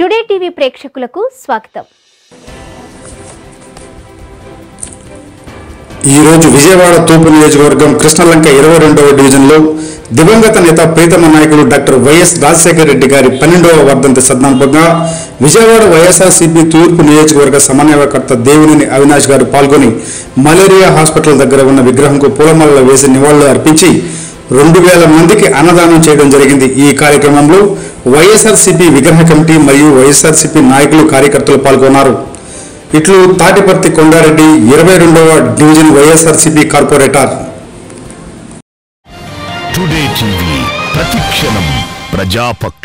today TV ప్రేక్షకులకు స్వాగతం ఈ రోజు విజయవాడ తూర్పు నియోజకవర్గం కృష్ణలంక ఇరవై రెండవ డివిజన్లో దివంగత నేత ప్రీతమ నాయకుడు డాక్టర్ వైఎస్ రాజశేఖర రెడ్డి గారి పన్నెండవ వర్ధంతి సందర్భంగా విజయవాడ వైఎస్ఆర్సీపీ తూర్పు నియోజకవర్గ సమన్వయకర్త దేవినేని అవినాష్ గారు పాల్గొని మలేరియా హాస్పిటల్ దగ్గర ఉన్న విగ్రహంకు పూలమాలలు వేసి నివాళులు అర్పించి రెండు వేల మందికి అన్నదానం చేయడం జరిగింది ఈ కార్యక్రమంలో వైఎస్ఆర్సీపీ విగ్రహ కమిటీ మరియు వైఎస్ఆర్సీపీ నాయకులు కార్యకర్తలు పాల్గొన్నారు ఇట్లు తాటిపర్తి కొండారెడ్డి ఇరవై రెండవ division YSRCP corporator today TV ప్రతిక్షణం ప్రజాపక్ష